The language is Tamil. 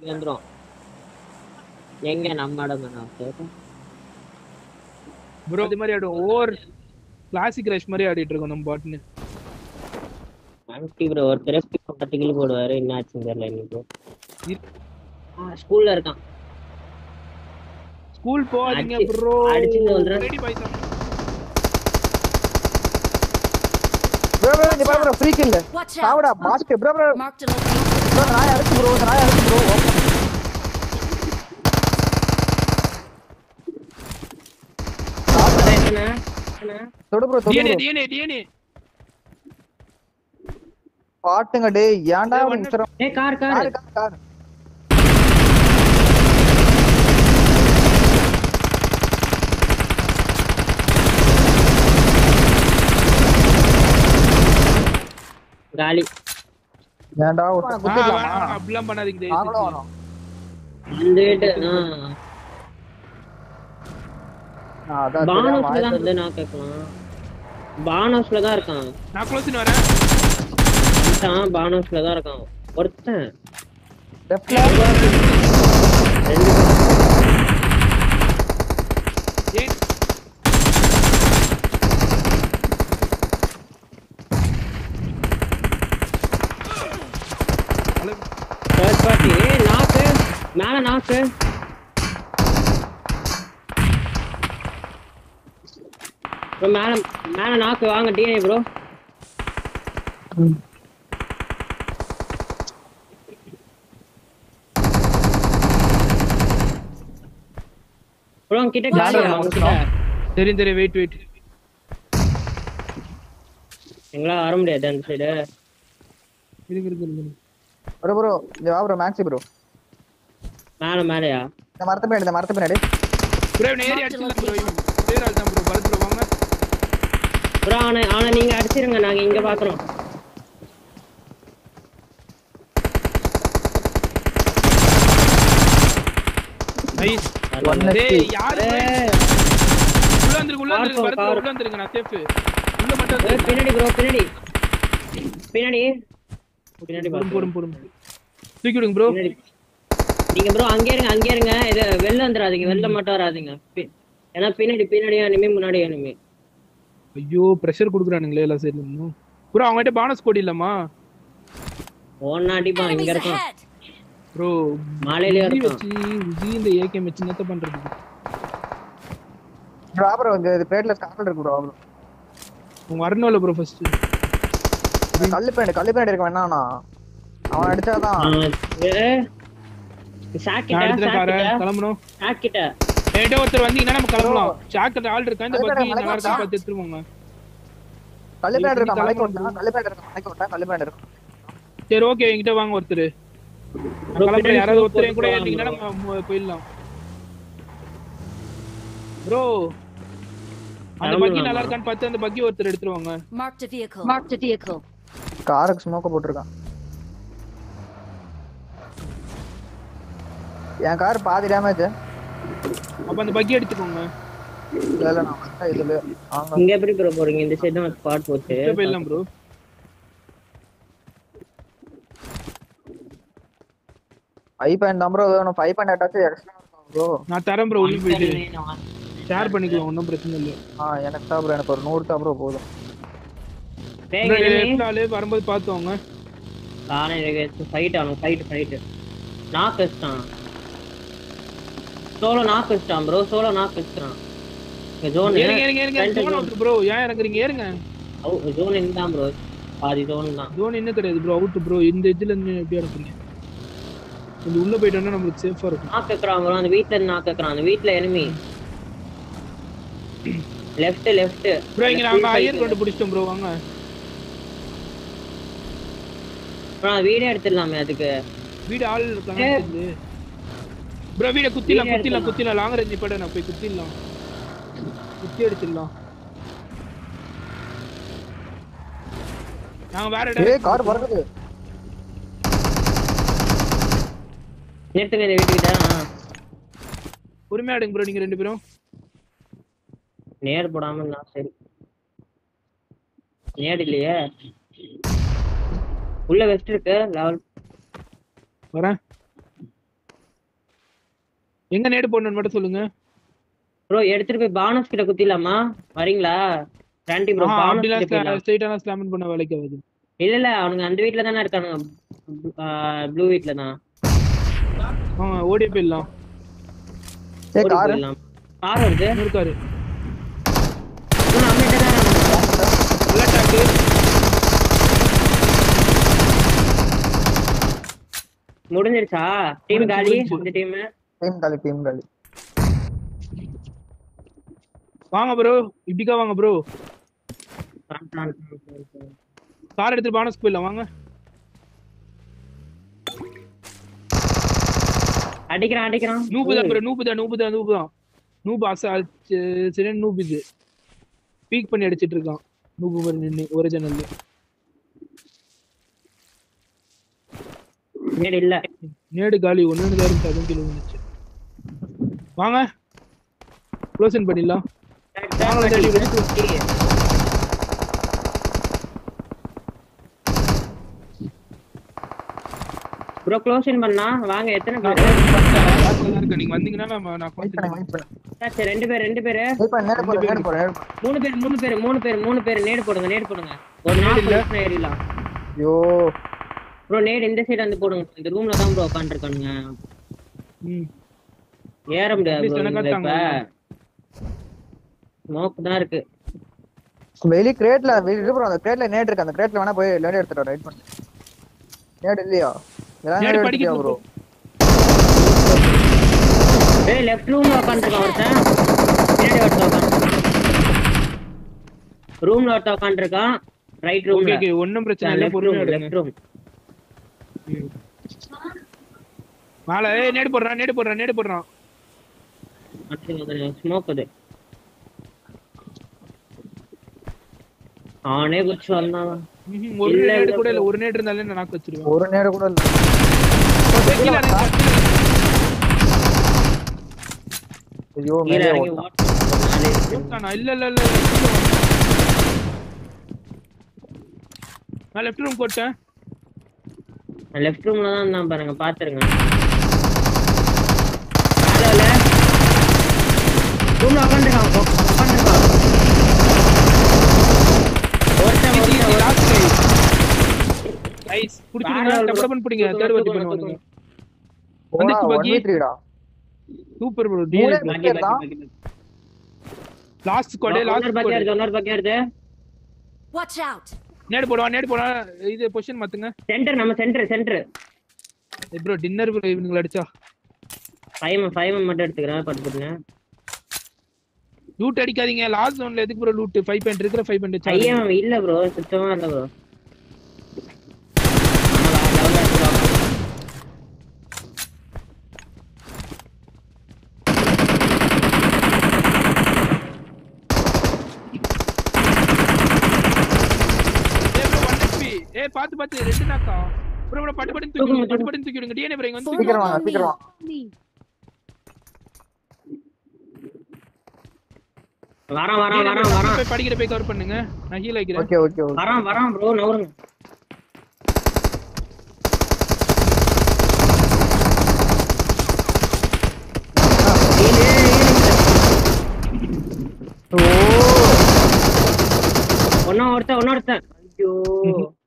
இங்க வந்துரும் எங்க நம்ம இடம் தானா சரி. ப்ரோ இது மாதிரி ஆடும் ஓவர் கிளாசிக் ரஷ் மாதிரி ஆடிட்டு இருக்கோம் நம்ம பாட்டுன்னு ஆன்டி ப்ரோ ஒருத்தர் பத்து கிலோ போடுவாரு என்ன ஆச்சுன்னு தெரியல இன்னைக்கு இரு. ஸ்கூல்ல இருக்கான் ஸ்கூல் போகாதீங்க அடிச்சு- ப்ரோ அடிச்சுட்டு வந்துடுறேன். ரெடி பாய்ஸ் ப்ரோ ப்ரோ இங்க பாரு bro free kill Watch out! சாவுடா basket bro bro Marked a location. Bro நாய் அடிச்சு ப்ரோ நாய் அடிச்சு ப்ரோ என்ன என்ன? தொடு ப்ரோ தொடு டிஎன்ஏ ப்ரோ டிஎன்ஏ டிஎன்ஏ பாட்டுங்க டேய் ஏன்டா டேய், இப்படி ஒண்ணு- உத்தரம் ஏய் car car car car car காலி ஏன்டா ஆ, குத்திடலாமா வேணாம், அப்படிலாம் பண்ணாதீங்க தயவு நாங்களும் செஞ்சு. வரோம் வந்துட்டு ஆ, அதான் தெரியாம பானோஸ்ல வாய் தான் வந்து நான் கேட்கலாம் பானோஸ்ல தான் இருக்கான் நான் க்ளோஸ்னு வரேன் ஒருத்தன் பானோஸ்ல தான் இருக்கான் ஒருத்தன் லெஃப்ட்ல ரெண்டு ஏன் ஹலோ தேர்ட் பார்ட்டி ஏய் நாக்கு மேல நாக்கு ப்ரோ மேல மேல நாக்கு வாங்க டிஏ ப்ரோ ப்ரோ கிட்ட காலி அவங்க கிட்ட தெரியும் தெரியும் வெயிட் வெயிட் எங்களால வர முடியாது அந்த சைடு இருங்க இருங்க இருங்க ப்ரோ ப்ரோ இங்க வா ப்ரோ மேக்ஸி ப்ரோ மேல மேலயா இந்த மரத்து பின்னாடி இந்த மரத்து பின்னாடி ப்ரோ இவன் ஏறி அடிச்சிடலாம் ப்ரோ இவன் பேர் ஆள் தான் ப்ரோ பரத் ப்ரோ வாங்க ப்ரோ ஆனா ஆனா நீங்க அடிச்சிருங்க நாங்க இங்க பாக்குறோம் நைஸ் One டேய் HP. யாரு ஏய், உள்ள வந்துருக்கு உள்ள வந்துருக்கு Car பரத் ப்ரோ car. உள்ள வந்துருங்க நான் சேஃப் உள்ள மட்டும் ஏய், வந்துருங்க. பின்னாடி ப்ரோ பின்னாடி பின்னாடி பின்னாடி பொறும் பாத்து. பொறும் பொறும் தூக்கி விடுங்க ப்ரோ பின்னாடி நீங்க ப்ரோ அங்கே இருங்க அங்கே இருங்க இது வெளில வந்துடாதீங்க வெளில மட்டும் வராதீங்க பி- ஏன்னா பின்னாடி பின்னாடி அனிமே முன்னாடி அனிமே ஐயோ பிரஷர் குடுக்குறானுங்களே எல்லா சைடுல இருந்தும் ப்ரோ அவங்ககிட்ட பானஸ் கோடி இல்லம்மா ஒன்னா அடிப்பான் Enemies இங்க இருக்கான் ahead! ப்ரோ மலையிலயே உஜி இருக்கான் வச்சு உஜி இந்த ஏகே வச்சு என்னத்த பண்றது ப்ரோ வா ப்ரோ இங்க இது பேட்ல ஸ்கார்ல் இருக்கு ப்ரோ ப்ரோ அவங்க வரணும்ல ப்ரோ ஃபர்ஸ்ட் கல்லு பேண்ட் கல்லு பேண்ட் இருக்க வேணாம்னா அவன் அடிச்சாதான் நான் சாக்கிட்ட எடுத்துட்டு கார சாக்கிட்ட கிளம்பணும் சாக்கிட்ட என்கிட்ட ஒருத்தர் வந்தீங்கன்னா நம்ம கிளம்பலாம் சாக்கெட் ஆள் இருக்கா இந்த அது பத்தி வேற நல்லா இருக்கா மலைக்கு பார்த்து எடுத்துருவோங்க கல்லு பேண்ட் இருக்கா கிளம்பு. மலைக்கு விட்டா கல்லு பேண்ட் இருக்கா மலைக்கு விட்டா கல்லு பேண்ட் இருக்கும் சரி ஓகே என்கிட்ட வாங்க ஒருத்தர் நான் Bro, கிளம்புறேன் பின்னாடி யாராவது smoke ஒருத்தர் என் கூட போட்டு ஏறிட்டீங்கன்னா வாங்க நம்ம மு- போயிடலாம் ப்ரோ அந்த பக்கி கிளம்பலாமா? நல்லா இருக்கான்னு பார்த்து அந்த பக்கி ஒருத்தர் எடுத்துருவாங்க Marked a vehicle. Marked a vehicle. காருக்கு ஸ்மோக்க போட்டிருக்கான் என் கார் பாதி டேமேஜ் அப்ப அந்த பக்கி எடுத்துக்கோங்க இல்ல இல்ல நான் வந்தேன் இதுல ஆமா இங்க எப்படி ப்ரோ போறீங்க இந்த சைடு தான் ஸ்பாட் போச்சு இங்க போயிடலாம் ப்ரோ ஃபைவ் பாயிண்ட் தான் ப்ரோ வேணும் ஃபைவ் பாயிண்ட் அட்டாச்சு எக்ஸ்ட்ரா இருக்கும் ப்ரோ நான் தரேன் ப்ரோ உள்ள போயிட்டு ஷேர் பண்ணிக்கலாம் ஒன்றும் பிரச்சனை இல்லை ஆ எனக்கு தான் ப்ரோ எனக்கு ஒரு நூறு தான் ப்ரோ போதும் வேக enemy. ஆளு வரும்போது பார்த்துவாங்க தானே ஃபைட் ஆகணும் ஃபைட் ஃபைட் நாக் வச்சிட்டான் சோலோ நாக் வச்சிட்டான் ப்ரோ சோலோ நாக் வச்சிட்டான் ஜோன் ஏறுங்க ஏறுங்க ஏறுங்க ஜோன் அவுட் ப்ரோ ஏன் இறங்குறீங்க ஏறுங்க ஜோன் இருந்தான் ப்ரோ பாதி ஜோன் தான் ஜோன் என்ன கிடையாது ப்ரோ அவுட் ப்ரோ இந்த இதுல இருந்து எப்படி இறங்குறீங்க கொஞ்சம் உள்ள போயிட்டோம்னா நம்மளுக்கு சேஃபா இருக்கும் நாக் வைக்கிறான் ப்ரோ அந்த வீட்ல இருந்து நாக் வைக்கிறான் அந்த வீட்ல enemy லெஃப்ட் லெஃப்ட் ப்ரோ இங்க நாங்க ஐயர் கொண்டு பிடிச்சிட்டோம் ப்ரோ வாங்க ப்ரோ வீடே எடுத்துடலாமே அதுக்கு வீடு ஆள் இருக்காங்க ப்ரோ வீட குத்திடலாம் குத்திடலாம் குத்திடலாம் லாங் ரேஞ்ச் போட நான் போய் குத்திடலாம் குத்தி அடிச்சிடலாம் நாங்க வேற இடம் ஏய் கார் பறக்குது நிறுத்துங்க இந்த வீட்டுக்கிட்ட ஆ. பொறுமையா எடுங்க ப்ரோ நீங்க ரெண்டு பேரும் நேர் போடாம இருந்தா சரி நேர் இல்லையே உள்ள வெஸ்ட் இருக்கு லெவல் வரேன் எங்க நேடு போடணும்னு மட்டும் சொல்லுங்க ப்ரோ எடுத்துட்டு போய் பானஸ் கிட்ட குத்திடலாமா வரீங்களா ராண்டி ப்ரோ ஆஹா, பானஸ் அப்படிலாம் கிட்ட போயிடலாம் ஸ்ட்ரைட்டான ஸ்லாமன் பண்ண வேலைக்கு ஆகுது இல்ல இல்ல அவனுங்க அந்த வீட்ல தானே இருக்கானுங்க ப்ளூ வீட்ல தான் ஆமா ஓடியே போயிடலாம் சரி ஓடி காரு போயிடலாம் கார் வருது இன்னும் இருக்காரு இவன் நம்மகிட்ட தான் இருக்கானுங்க. நல்ல டாக்கு முடிஞ்சிருச்சா டீம் முடிஞ்சு, காலி முடிஞ்சு. இந்த டீம் டீம் காலி டீம் காலி வாங்க ப்ரோ இப்படிக்கா வாங்க ப்ரோ கார் எடுத்துட்டு பானஸ்க்கு போயிடலாம் வாங்க அடிக்கிறான் அடிக்கிறான் நூபு தான் ப்ரோ நூபு தான் நூபு தான் நூபு தான் நூபு அச சரியான நூபு இது பீக் பண்ணி அடிச்சிட்டு இருக்கான் நூபு மாதிரி நின்று ஒரிஜினல் நேடு இல்ல நேடு காலி ஒன்னு தான் இருந்து அதுவும் கிலோ வந்துச்சு வாங்க க்ளோசன் பண்ணிடலாம் வாங்க, தேடி வந்து ப்ரோ க்ளோசிங் பண்ணா வாங்க எத்தனை பேர் இருக்கு நீங்க வந்தீங்கன்னா நம்ம நான் வெயிட் பண்ணு contact வெயிட் பண்ணு சரி ரெண்டு பேர் ரெண்டு பேரு வெயிட் பண்ணு நேடு போறேன் நேடு போறேன் மூணு பேர் மூணு பேர் மூணு பேர் மூணு பேர் நேடு போடுங்க நேடு போடுங்க ஒரு நாள் ஏறிடலாம் ஐயோ ப்ரோ நேடு இந்த சைடு வந்து போடுங்க இந்த ரூம்ல தான் ப்ரோ உட்காந்துருக்கானுங்க ம் ஏற முடியாது Please, bro எனக்கு இதுல இப்ப காட்டாங்க. ஸ்மோக் தான் இருக்கு வெளி கிரேட்ல வெளி ப்ரோ அந்த கிரேட்ல நேடு இருக்கு அந்த கிரேட்ல வேணா போய் நேடு எடுத்துட்டு ரைட் பண்ணு நேடு இல்லையா எல்லாம் நேடு நேடு படிக்க எடுத்துட்டியா ப்ரோ ஏய் லெஃப்ட் ரூம்ல உட்காந்துருக்கான் ஒருத்தன் பின்னாடி ஒருத்தன் உட்காந்து ரூம்ல ஒருத்தன் உட்காந்துருக்கான் ரைட் ஓகே ரூம்ல ஓகே ஒண்ணும் பிரச்சனை இல்ல லெஃப்ட் பொறுமையா ரூம் எடுங்க லெஃப்ட் ரூம் மேல ஏய் நேடு போடுறான் நேடு போடுறான் நேடு போடுறான் ஸ்மோக் அது அவனே குச்சி வந்தான் ம்ஹும், ஒரு இல்ல, நேடு இல்ல கூட இல்ல bro. ஒரு நேடு இருந்தாலே நான் நாக்கு வச்சிருவேன் ஒரு நேடு கூட இல்ல ஓகே, கீழ இறங்கு, கீழ ஐயோ கீழே மேலே இறங்கி ஓட்டான். ஓட்டான் இறங்கு. இல்ல இல்ல இல்ல இல்ல கீழ வா. நான் லெஃப்ட் ரூம் போட்டேன் லெஃப்ட் ரூம்ல தான் இருந்தான் பாருங்க பாத்துருங்க ஹலோல ரூம்ல உட்காந்துருக்கான் உட்காந்துருக்கான் ஒருத்தன் ஒருத்தன் ஒருத்தன். லாஸ்ட் கை நைஸ் புடிச்சிடுங்க வேற டப்பு level. டப்புன்னு பிடிங்க தூக்குங்க, தேர்ட் வாட்டி தூக்குங்க, பண்ணுவானுங்க போடா, வந்துச்சு one பாக்கி. v three டா. சூப்பர் ப்ரோ மூணே டீல் பேர் பாக்கி, தான். பாக்கி, பாக்கி. லாஸ்ட் ஸ்குவாட் லாஸ்ட் இன்னொரு பாக்கியா ஸ்குவாட் இருக்கு இன்னொரு பாக்கியா இருக்கு Watch out! நேடு போடுவான் நேடு போடுவான் இது பொசிஷன் மாத்துங்க சென்டர் நம்ம centre centre bro dinner bro இவனுங்களை அடிச்சா ஃபைவ் ஃபைவ் மட்டும் எடுத்துக்கிறேன் பார்த்துக்கிறேன் லூட் அடிக்காதீங்க லாஸ்ட் ஜோன்ல எதுக்கு ப்ரோ லூட் ஃபைவ் பாயிண்ட் இருக்கிற ஃபைவ் பாயிண்ட் வச்சா ஐயா இல்ல ப்ரோ சுத்தமா இல்ல ப்ரோ ஏய் ப்ரோ 1 HP ஏய் பாத்து பாத்து ரெண்டு நாக்கா ப்ரோ ப்ரோ பட்டு பட்டு தூக்கி பட்டு பட்டு தூக்கி விடுங்க டிஎன்ஏ ப்ரோ இங்க வந்து தூக்கி சீக்கிரம் வாங்க சீக்கிரம் வாங்க வரான் வரான் வரான் வரான் போய் படிக்கிற போய் கவர் பண்ணுங்க நான் ஹீல் ஆயிக்கிறேன் ஓகே ஓகே ஓகே வரான் வரான் ப்ரோ நவருங்க ஓ ஒன்னா ஒருத்தன் ஒன்னா ஒருத்தன் ஐயோ